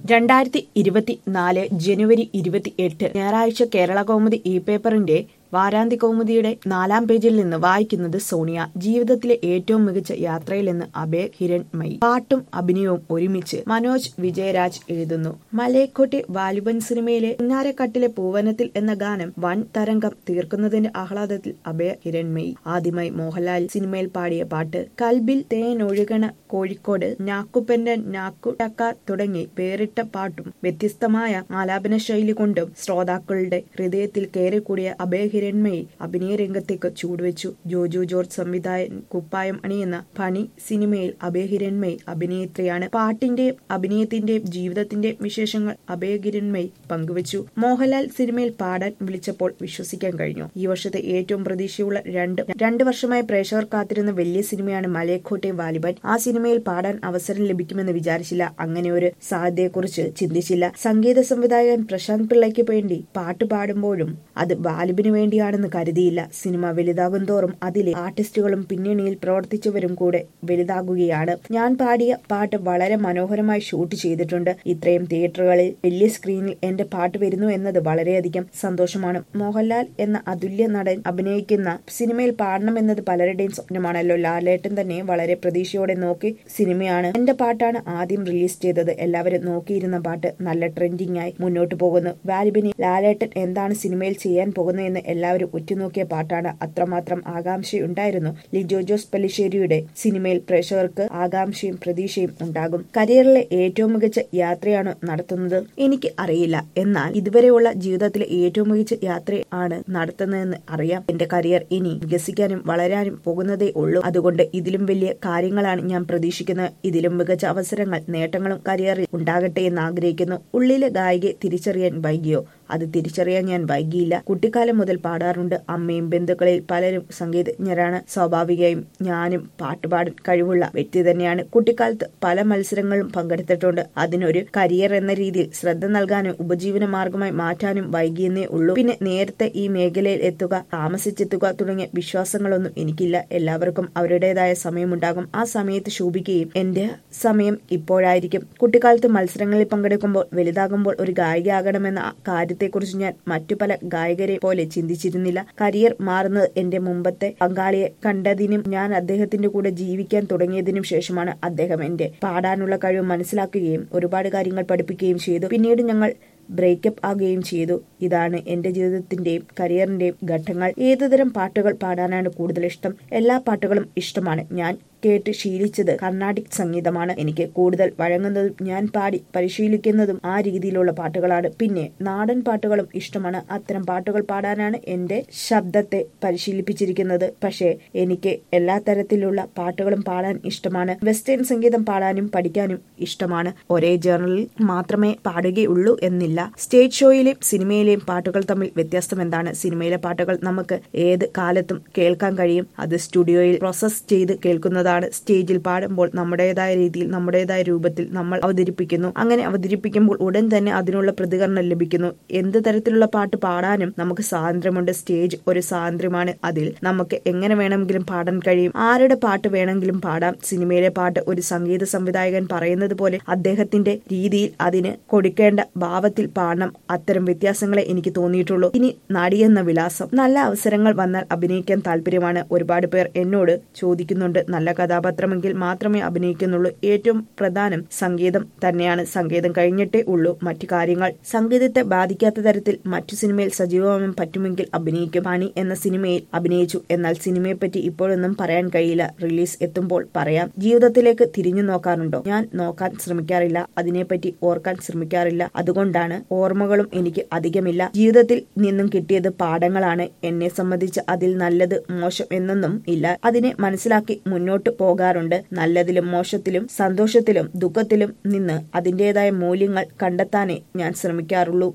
രണ്ടായിരത്തി ഇരുപത്തിനാല് ജനുവരി ഇരുപത്തി എട്ട് ഞായറാഴ്ച കേരള കൗമുദി ഇ പേപ്പറിന്റെ വാരാന്ത്യ കൗമുദിയുടെ നാലാം പേജിൽ നിന്ന് വായിക്കുന്നത് സോണിയ ജീവിതത്തിലെ ഏറ്റവും മികച്ച യാത്രയിൽ നിന്ന് അഭയ ഹിരൺമയി പാട്ടും അഭിനയവും ഒരുമിച്ച് മനോജ് വിജയരാജ് എഴുതുന്നു മലയക്കോട്ടെ വാലുബൻ സിനിമയിലെ ഇങ്ങാരക്കട്ടിലെ പൂവനത്തിൽ എന്ന ഗാനം വൻ തരംഗം തീർക്കുന്നതിന്റെ ആഹ്ലാദത്തിൽ അഭയ ഹിരൺമയി ആദ്യമായി മോഹൻലാൽ സിനിമയിൽ പാടിയ പാട്ട് കൽബിൽ തേനൊഴുകണ കോഴിക്കോട് ഞാക്കുപ്പന്റെ ഞാക്കുടക്ക തുടങ്ങി പേരിട്ട പാട്ടും വ്യത്യസ്തമായ ആലാപന ശൈലി കൊണ്ടും ശ്രോതാക്കളുടെ ഹൃദയത്തിൽ കയറിക്കൂടിയ അഭയ ഹിരൺമയി അഭിനയ രംഗത്തേക്ക് ചൂടുവെച്ചു ജോജു ജോർജ് സംവിധായകൻ കുപ്പായം അണിയുന്ന പണി സിനിമയിൽ അഭയ ഹിരൺമയി അഭിനേത്രിയാണ് പാട്ടിന്റെയും അഭിനയത്തിന്റെയും ജീവിതത്തിന്റെയും വിശേഷങ്ങൾ അഭയ ഹിരൺമയി പങ്കുവച്ചു മോഹൻലാൽ സിനിമയിൽ പാടാൻ വിളിച്ചപ്പോൾ വിശ്വസിക്കാൻ കഴിഞ്ഞു ഈ വർഷത്തെ ഏറ്റവും പ്രതീക്ഷയുള്ള രണ്ട് രണ്ട് വർഷമായി പ്രേക്ഷകർ കാത്തിരുന്ന വലിയ സിനിമയാണ് മലയക്കോട്ടെ വാലിബൻ ആ സിനിമയിൽ പാടാൻ അവസരം ലഭിക്കുമെന്ന് വിചാരിച്ചില്ല അങ്ങനെ ഒരു സാധ്യതയെക്കുറിച്ച് ചിന്തിച്ചില്ല സംഗീത സംവിധായകൻ പ്രശാന്ത് പിള്ളയ്ക്ക് വേണ്ടി പാട്ട് പാടുമ്പോഴും അത് വാലിബിന് വേണ്ടിയാണെന്ന് കരുതിയില്ല സിനിമ വലുതാകും തോറും അതിലെ ആർട്ടിസ്റ്റുകളും പിന്നണിയിൽ പ്രവർത്തിച്ചവരും കൂടെ വലുതാകുകയാണ് ഞാൻ പാടിയ പാട്ട് വളരെ മനോഹരമായി ഷൂട്ട് ചെയ്തിട്ടുണ്ട് ഇത്രയും തിയേറ്ററുകളിൽ വലിയ സ്ക്രീനിൽ എന്റെ പാട്ട് വരുന്നു എന്നത് വളരെയധികം സന്തോഷമാണ് മോഹൻലാൽ എന്ന അതുല്യ നടൻ അഭിനയിക്കുന്ന സിനിമയിൽ പാടണമെന്നത് പലരുടെയും സ്വപ്നമാണല്ലോ ലാലേട്ടൻ തന്നെ വളരെ പ്രതീക്ഷയോടെ നോക്കി സിനിമയാണ് എന്റെ പാട്ടാണ് ആദ്യം റിലീസ് ചെയ്തത് എല്ലാവരും നോക്കിയിരുന്ന പാട്ട് നല്ല ട്രെൻഡിംഗ് ആയി മുന്നോട്ട് പോകുന്നു വാലിബിനി ലാലേട്ടൻ എന്താണ് സിനിമയിൽ ചെയ്യാൻ പോകുന്നതെന്ന് എല്ലാവരും ഉറ്റുനോക്കിയ പാട്ടാണ് അത്രമാത്രം ആകാംക്ഷയുണ്ടായിരുന്നു ലിജോ ജോസ് പല്ലിശ്ശേരിയുടെ സിനിമയിൽ പ്രേക്ഷകർക്ക് ആകാംക്ഷയും പ്രതീക്ഷയും ഉണ്ടാകും കരിയറിലെ ഏറ്റവും മികച്ച യാത്രയാണ് നടത്തുന്നത് എനിക്ക് അറിയില്ല എന്നാൽ ഇതുവരെയുള്ള ജീവിതത്തിലെ ഏറ്റവും മികച്ച യാത്ര ആണ് നടത്തുന്നതെന്ന് അറിയാം എന്റെ കരിയർ ഇനി വികസിക്കാനും വളരാനും പോകുന്നതേ ഉള്ളൂ അതുകൊണ്ട് ഇതിലും വലിയ കാര്യങ്ങളാണ് ഞാൻ പ്രതീക്ഷിക്കുന്നത് ഇതിലും മികച്ച അവസരങ്ങൾ നേട്ടങ്ങളും കരിയറിൽ ഉണ്ടാകട്ടെ എന്ന് ആഗ്രഹിക്കുന്നു ഉള്ളിലെ ഗായികയെ തിരിച്ചറിയാൻ വൈകിയോ അത് തിരിച്ചറിയാൻ ഞാൻ വൈകിയില്ല കുട്ടിക്കാലം മുതൽ പാടാറുണ്ട് അമ്മയും ബന്ധുക്കളിൽ പലരും സംഗീതജ്ഞരാണ് സ്വാഭാവികമായും ഞാനും പാട്ടുപാടാൻ കഴിവുള്ള വ്യക്തി തന്നെയാണ് കുട്ടിക്കാലത്ത് പല മത്സരങ്ങളും പങ്കെടുത്തിട്ടുണ്ട് അതിനൊരു കരിയർ എന്ന രീതിയിൽ ശ്രദ്ധ നൽകാനും ഉപജീവന മാർഗമായി മാറ്റാനും വൈകിയെന്നേ ഉള്ളൂ പിന്നെ നേരത്തെ ഈ മേഖലയിൽ എത്തുക താമസിച്ചെത്തുക തുടങ്ങിയ വിശ്വാസങ്ങളൊന്നും എനിക്കില്ല എല്ലാവർക്കും അവരുടേതായ സമയമുണ്ടാകും ആ സമയത്ത് ശോഭിക്കുകയും എന്റെ സമയം ഇപ്പോഴായിരിക്കും കുട്ടിക്കാലത്ത് മത്സരങ്ങളിൽ പങ്കെടുക്കുമ്പോൾ വലുതാകുമ്പോൾ ഒരു ഗായികയാകണമെന്ന കാര്യത്തെക്കുറിച്ച് ഞാൻ മറ്റു പല ഗായകരെ പോലെ ചിന്തിച്ചിരുന്നില്ല കരിയർ മാറുന്നത് എന്റെ മുമ്പത്തെ പങ്കാളിയെ കണ്ടതിനും ഞാൻ അദ്ദേഹത്തിന്റെ കൂടെ ജീവിക്കാൻ തുടങ്ങിയതിനും ശേഷമാണ് അദ്ദേഹം എന്റെ പാടാനുള്ള കഴിവ് മനസ്സിലാക്കുകയും ഒരുപാട് കാര്യങ്ങൾ പഠിപ്പിക്കുകയും ചെയ്തു പിന്നീട് ഞങ്ങൾ ബ്രേക്കപ്പ് ആകുകയും ചെയ്തു ഇതാണ് എന്റെ ജീവിതത്തിന്റെയും കരിയറിന്റെയും ഘട്ടങ്ങൾ ഏതുതരം പാട്ടുകൾ പാടാനാണ് കൂടുതൽ ഇഷ്ടം എല്ലാ പാട്ടുകളും ഇഷ്ടമാണ് ഞാൻ കേട്ട് ശീലിച്ചത് കർണാടിക് സംഗീതമാണ് എനിക്ക് കൂടുതൽ വഴങ്ങുന്നതും ഞാൻ പാടി പരിശീലിക്കുന്നതും ആ രീതിയിലുള്ള പാട്ടുകളാണ് പിന്നെ നാടൻ പാട്ടുകളും ഇഷ്ടമാണ് അത്തരം പാട്ടുകൾ പാടാനാണ് എന്റെ ശബ്ദത്തെ പരിശീലിപ്പിച്ചിരിക്കുന്നത് പക്ഷേ എനിക്ക് എല്ലാ തരത്തിലുള്ള പാട്ടുകളും പാടാൻ ഇഷ്ടമാണ് വെസ്റ്റേൺ സംഗീതം പാടാനും പഠിക്കാനും ഇഷ്ടമാണ് ഒരേ ജേർണലിൽ മാത്രമേ പാടുകയുള്ളൂ എന്നില്ല സ്റ്റേജ് ഷോയിലെയും സിനിമയിലെയും പാട്ടുകൾ തമ്മിൽ വ്യത്യാസം എന്താണ് സിനിമയിലെ പാട്ടുകൾ നമുക്ക് ഏത് കാലത്തും കേൾക്കാൻ കഴിയും അത് സ്റ്റുഡിയോയിൽ പ്രോസസ് ചെയ്ത് കേൾക്കുന്നതാണ് സ്റ്റേജിൽ പാടുമ്പോൾ നമ്മുടേതായ രീതിയിൽ നമ്മുടേതായ രൂപത്തിൽ നമ്മൾ അവതരിപ്പിക്കുന്നു അങ്ങനെ അവതരിപ്പിക്കുമ്പോൾ ഉടൻ തന്നെ അതിനുള്ള പ്രതികരണം ലഭിക്കുന്നു എന്ത് തരത്തിലുള്ള പാട്ട് പാടാനും നമുക്ക് സ്വാതന്ത്ര്യമുണ്ട് സ്റ്റേജ് ഒരു സ്വാതന്ത്ര്യമാണ് അതിൽ നമുക്ക് എങ്ങനെ വേണമെങ്കിലും പാടാൻ കഴിയും ആരുടെ പാട്ട് വേണമെങ്കിലും പാടാം സിനിമയിലെ പാട്ട് ഒരു സംഗീത സംവിധായകൻ പറയുന്നത് പോലെ അദ്ദേഹത്തിന്റെ രീതിയിൽ അതിന് കൊടുക്കേണ്ട ഭാവത്തിൽ പാടണം അത്തരം വ്യത്യാസങ്ങളെ എനിക്ക് തോന്നിയിട്ടുള്ളൂ ഇനി നടിയെന്ന വിലാസം നല്ല അവസരങ്ങൾ വന്നാൽ അഭിനയിക്കാൻ താല്പര്യമാണ് ഒരുപാട് പേർ എന്നോട് ചോദിക്കുന്നുണ്ട് നല്ല കഥാപാത്രമെങ്കിൽ മാത്രമേ അഭിനയിക്കുന്നുള്ളൂ ഏറ്റവും പ്രധാനം സംഗീതം തന്നെയാണ് സംഗീതം കഴിഞ്ഞിട്ടേ ഉള്ളൂ മറ്റു കാര്യങ്ങൾ സംഗീതത്തെ ബാധിക്കാത്ത തരത്തിൽ മറ്റു സിനിമയിൽ സജീവമാകാൻ പറ്റുമെങ്കിൽ അഭിനയിക്കും പണി എന്ന സിനിമയിൽ അഭിനയിച്ചു എന്നാൽ സിനിമയെപ്പറ്റി ഇപ്പോഴൊന്നും പറയാൻ കഴിയില്ല റിലീസ് എത്തുമ്പോൾ പറയാം ജീവിതത്തിലേക്ക് തിരിഞ്ഞു നോക്കാറുണ്ടോ ഞാൻ നോക്കാൻ ശ്രമിക്കാറില്ല അതിനെപ്പറ്റി ഓർക്കാൻ ശ്രമിക്കാറില്ല അതുകൊണ്ടാണ് ഓർമ്മകളും എനിക്ക് അധികമില്ല ജീവിതത്തിൽ നിന്നും കിട്ടിയത് പാഠങ്ങളാണ് എന്നെ സംബന്ധിച്ച് അതിൽ നല്ലത് മോശം എന്നൊന്നും ഇല്ല അതിനെ മനസ്സിലാക്കി മുന്നോട്ട് പോകാറുണ്ട് നല്ലതിലും മോശത്തിലും സന്തോഷത്തിലും ദുഃഖത്തിലും നിന്ന് അതിൻ്റെതായ മൂല്യങ്ങൾ കണ്ടെത്താനേ ഞാൻ ശ്രമിക്കാറുള്ളൂ